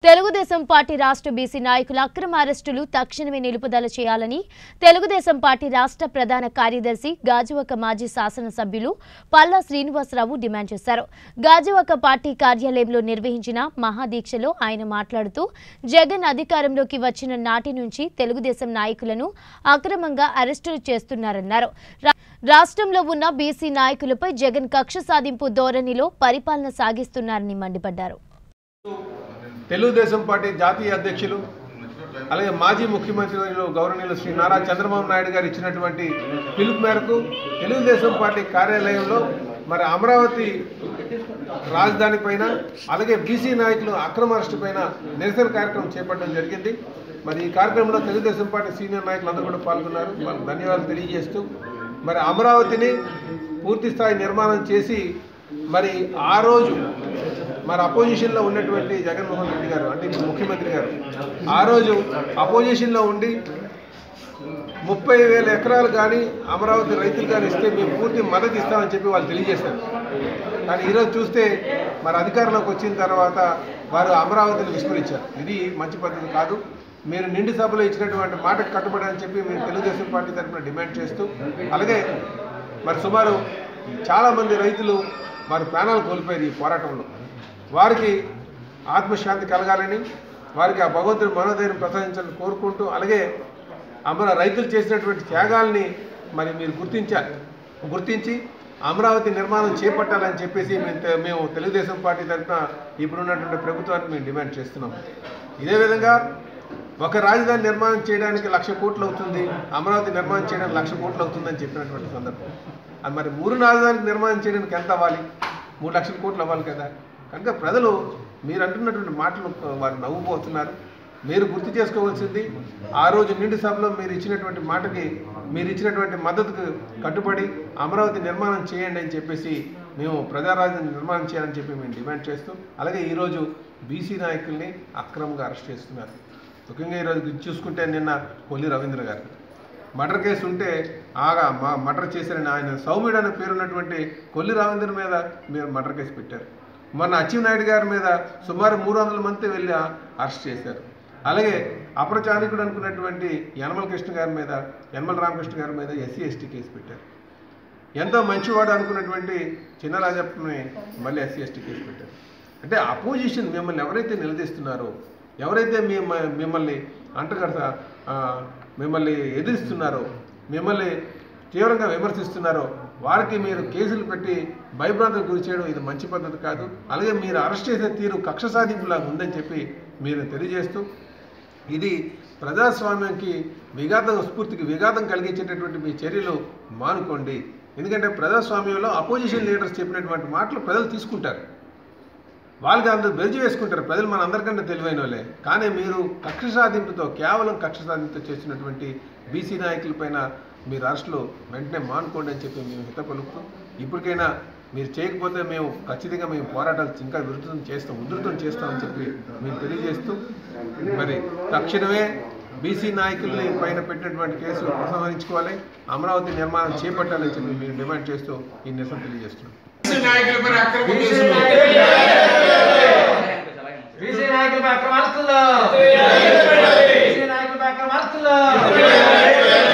Telugu Desam party రాష్ట్ర BC నాయకుల అక్రమ అరెస్టులు తక్షణమే నిలుపుదల చేయాలని తెలుగుదేశం పార్టీ రాష్ట్ర ప్రధాన కార్యదర్శి గాజువాక మాజీ శాసనసభ్యులు పల్లా శ్రీనివాసరావు డిమాండ్ చేశారు గాజువాక పార్టీ కార్యాలయంలో నిర్వహించిన మహాదీక్షలో ఆయన మాట్లాడుతూ జగన్ అధికారంలోకి వచ్చిన నాటి నుంచి తెలుగుదేశం నాయకులను అక్రమంగా అరెస్టులు చేస్తున్నారన్నారు రా- రాష్ట్రంలో ఉన్న బీసీ నాయకులపై జగన్ కక్ష సాధింపు ధోరణిలో పరిపాలన సాగిస్తున్నారని మండిపడ్డారు తెలుగుదేశం పార్టీ జాతీయ అధ్యక్షులు అలాగే మాజీ ముఖ్యమంత్రి వర్యులు గౌరవనీయులు శ్రీ నారా చంద్రబాబు నాయుడు గారు ఇచ్చినటువంటి పిలుపు మేరకు తెలుగుదేశం పార్టీ కార్యాలయంలో మరి అమరావతి రాజధాని పైన అలాగే బీసీ నాయకులు అక్రమ అరెస్టు పైన నిరసన కార్యక్రమం చేపట్టడం జరిగింది మరి ఈ కార్యక్రమంలో తెలుగుదేశం పార్టీ సీనియర్ నాయకులు అందరూ కూడా పాల్గొన్నారు వాళ్ళకి ధన్యవాదాలు తెలియజేస్తూ మరి అమరావతిని పూర్తి స్థాయి నిర్మాణం చేసి మరి ఆ రోజు మరి అపోజిషన్లో ఉన్నటువంటి జగన్మోహన్ రెడ్డి గారు అంటే ఇప్పుడు ముఖ్యమంత్రి గారు ఆ రోజు అపోజిషన్లో ఉండి ముప్పై వేల ఎకరాలు కానీ అమరావతి రైతులు కానీ ఇస్తే మేము పూర్తి మద్దతు ఇస్తామని చెప్పి వాళ్ళు తెలియజేశారు కానీ ఈరోజు చూస్తే మరి అధికారంలోకి వచ్చిన తర్వాత వారు అమరావతిని విస్మరించారు ఇది మంచి పద్ధతి కాదు మీరు నిండు సభలో ఇచ్చినటువంటి మాటకు కట్టుబడి అని చెప్పి మేము తెలుగుదేశం పార్టీ తరఫున డిమాండ్ చేస్తూ అలాగే మరి సుమారు చాలామంది రైతులు వారి ప్రాణాలు కోల్పోయారు ఈ పోరాటంలో వారికి ఆత్మశాంతి కలగాలని వారికి ఆ భగవంతుడి మనోధైర్యం ప్రసాదించాలని కోరుకుంటూ అలాగే అమర రైతులు చేసినటువంటి త్యాగాల్ని మరి మీరు గుర్తించాలి గుర్తించి అమరావతి నిర్మాణం చేపట్టాలని చెప్పేసి మేము తె- మేము తెలుగుదేశం పార్టీ తరఫున ఇప్పుడున్నటువంటి ప్రభుత్వానికి మేము డిమాండ్ చేస్తున్నాం ఇదే విధంగా ఒక రాజధాని నిర్మాణం చేయడానికి లక్ష కోట్లు అవుతుంది అమరావతి నిర్మాణం చేయడానికి లక్ష కోట్లు అవుతుందని చెప్పినటువంటి సందర్భం అది మరి మూడు రాజధానికి నిర్మాణం చేయడానికి ఎంత అవ్వాలి మూడు లక్షల కోట్లు అవ్వాలి కదా కనుక ప్రజలు మీరు అంటున్నటువంటి మాటలు వారు నవ్వుపోతున్నారు మీరు గుర్తు చేసుకోవాల్సింది ఆ రోజు నిండు సభలో మీరు ఇచ్చినటువంటి మాటకి మీరు ఇచ్చినటువంటి మద్దతుకు కట్టుబడి అమరావతి నిర్మాణం చేయండి అని చెప్పేసి మేము ప్రజా రాజధాని నిర్మాణం చేయాలని చెప్పి మేము డిమాండ్ చేస్తూ అలాగే ఈరోజు బీసీ నాయకుల్ని అక్రమంగా అరెస్ట్ చేస్తున్నారు ముఖ్యంగా ఈరోజు ఇది చూసుకుంటే నిన్న కొల్లి రవీంద్ర గారు మర్డర్ కేసు ఉంటే ఆగా మా మర్డర్ చేశారని ఆయన సౌమ్యుడు అనే పేరున్నటువంటి కొల్లి రవీంద్ర మీద మీరు మర్డర్ కేసు పెట్టారు మొన్న అచ్చెన్నాయుడు గారి మీద సుమారు మూడు వందల మంది వెళ్ళి అరెస్ట్ చేశారు అలాగే అప్రచానికుడు అనుకున్నటువంటి యనమల కృష్ణ గారి మీద యనమల రామకృష్ణ గారి మీద ఎస్సీ ఎస్టీ కేసు పెట్టారు ఎంతో మంచివాడు అనుకున్నటువంటి చిన్నరాజప్పని మళ్ళీ ఎస్సీ ఎస్టీ కేసు పెట్టారు అంటే అపోజిషన్ మిమ్మల్ని ఎవరైతే నిలదీస్తున్నారో ఎవరైతే మిమ్మ మిమ్మల్ని అంటగడతా ఆ, మిమ్మల్ని ఎదిరిస్తున్నారో మిమ్మల్ని తీవ్రంగా విమర్శిస్తున్నారో వారికి మీరు కేసులు పెట్టి భయభ్రాంతులకు గురి చేయడం ఇది మంచి పద్ధతి కాదు అలాగే మీరు అరెస్ట్ చేసే తీరు కక్ష సాధింపులాగా ఉందని చెప్పి మీరు తెలియజేస్తూ ఇది ప్రజాస్వామ్యానికి విఘాతం స్ఫూర్తికి విఘాతం కలిగించేటటువంటి మీ చర్యలు మానుకోండి ఎందుకంటే ప్రజాస్వామ్యంలో అపోజిషన్ లీడర్స్ చెప్పినటువంటి మాటలు ప్రజలు తీసుకుంటారు వాళ్ళకి అందరూ బెరిచి వేసుకుంటారు ప్రజలు మన అందరికంటే తెలివైన వాళ్ళే కానీ మీరు కక్ష సాధింపుతో కేవలం కక్ష సాధింపుతో చేసినటువంటి బీసీ నాయకులపైన మీరు అరెస్టులు వెంటనే మానుకోండి అని చెప్పి మేము హిత పలుకుతూ ఇప్పటికైనా మీరు చేయకపోతే మేము ఖచ్చితంగా మేము పోరాటాలు ఇంకా విరుద్ధం చేస్తాం ఉధృతం చేస్తామని చెప్పి మేము తెలియజేస్తూ మరి తక్షణమే బీసీ నాయకుల్ని పైన పెట్టినటువంటి కేసులు ఉపసంహరించుకోవాలి అమరావతి నిర్మాణం చేపట్టాలని చెప్పి మేము డిమాండ్ చేస్తూ ఈ నిరసన తెలియజేస్తున్నాం నాయకులపై అక్రమ బీసీ కేసులు బీసీ నాయకులపై అక్రమాస్తులు బీసీ నాయకులపై అక్రమాస్తులు